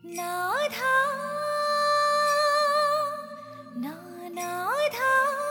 నాథా నా నాథా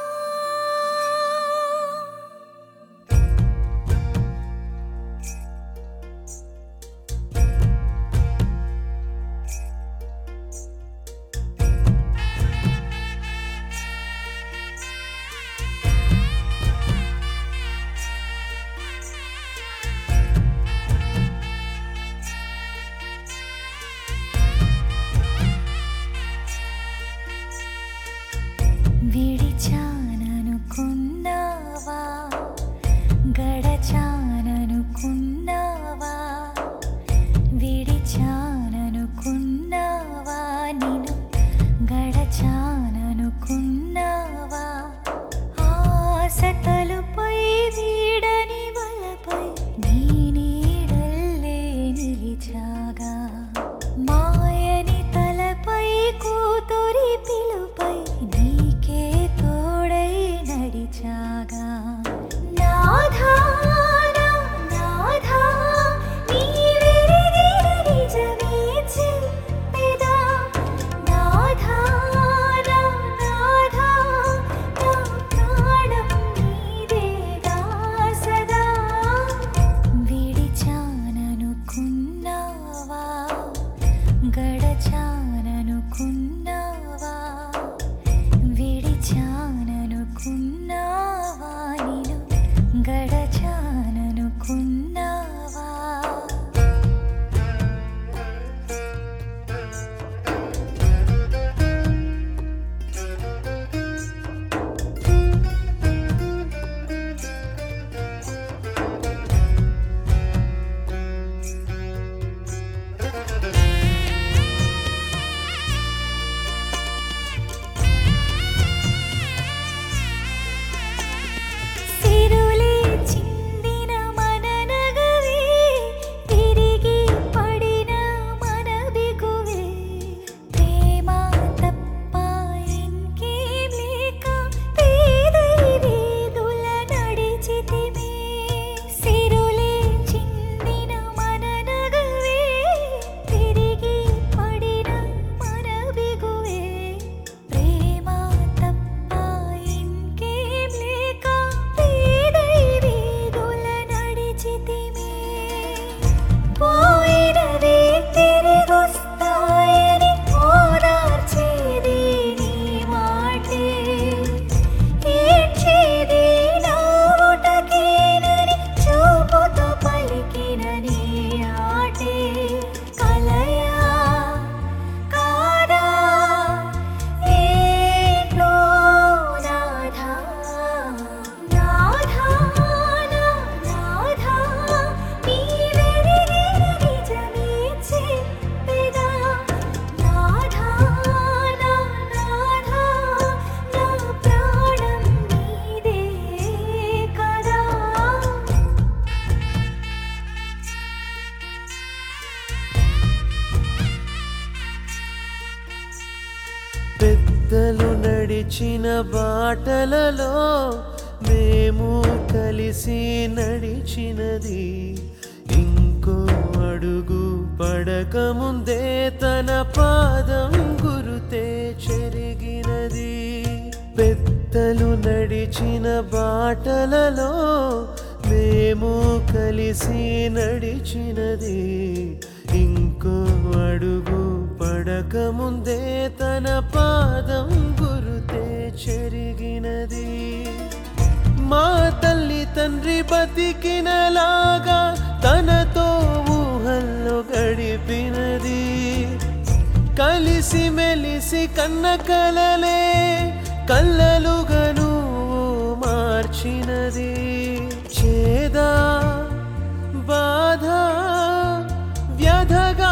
విడిచాననుకున్నావా గడచాననుకున్నావా విడిచాననుకున్నావా నిన్ను గడచాననుకున్నావా ఆశ తలుపై వీడని వలపై నీ నీడల్లే నిలిచాగా మాయని తలపై కూతురి పిలుపై నీకే తోడై నడిచాగా నాథా నా నాథా నీ వెలిగిన నిజమే చెప్పెదా నాథా నా నాథా నా ప్రాణం నీదేగా సదా విడిచాననుకున్నావా గడచాననుకున్నావా విడిచాననుకున్నావా నేను గడచాననుకున్నావా సిరులే చిందిన మన నగవే తిరిగి పడిన మన బిగువే ప్రేమ తప్ప ఇంకేం లేక పేదై వీధుల నడిచితిమే సిరులే చిందిన మన నగవే తిరిగి పడిన మన బిగువే ప్రేమ తప్ప ఇంకేం లేక పేదై వీధుల నడిచితిమే పోయినవే తిరిగొస్తాయని ఓదార్చేది నీ మాటే ఏడ్చేది నవ్వుటకేనని చూపుతో పలికిన నీ ఆటే కలయా కాదా ఏంటో నాథా నాథా నా నాథా నీ వెలిగిన నిజమే చెప్పెదా నాథా నా నాథా నా ప్రాణం నీదే కదా పెద్దలు నడిచిన బాటలలో మేము కలిసి నడిచినది ఇంకో అడుగు పడకముందే తన పాదం గురుతే చెరిగినది పెద్దలు నడిచిన బాటలలో మేము కలిసి నడిచినది ఇంకో అడుగు పడకముందే తన పాదం గురుతే చెరిగినది మా తల్లి తండ్రి బతికినలాగా తనతో ఊహల్లో గడిపినది కలిసి మెలిసి కన్న కలలే కళ్ళలుగను మార్చినది చేదా బాధ వ్యధగా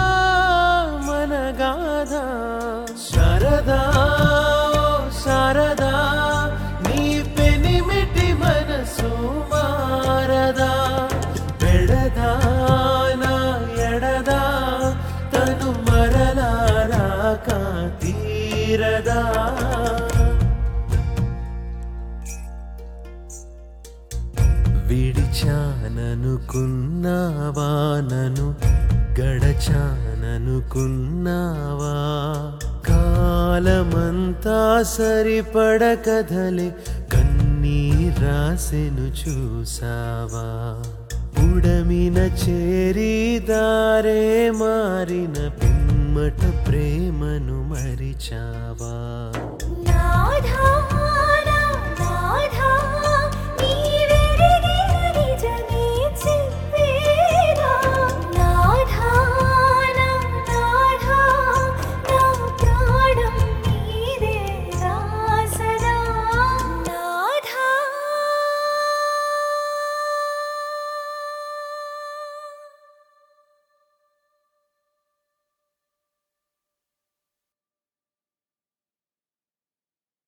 మనగాధ శారదా ఓ శారదా నీ పెనిమిటి మనసు మారదా పెడదా నా ఎడదా తను మరలారాక తీరదా విడిచాననుకున్నావా నను గడచాననుకున్నావా కాలమంతా సరిపడ కథలే కన్నీరాసెను చూసావా ఉడమిన చేరి దారే మారిన పిమ్మట ప్రేమను మరిచావా నాథా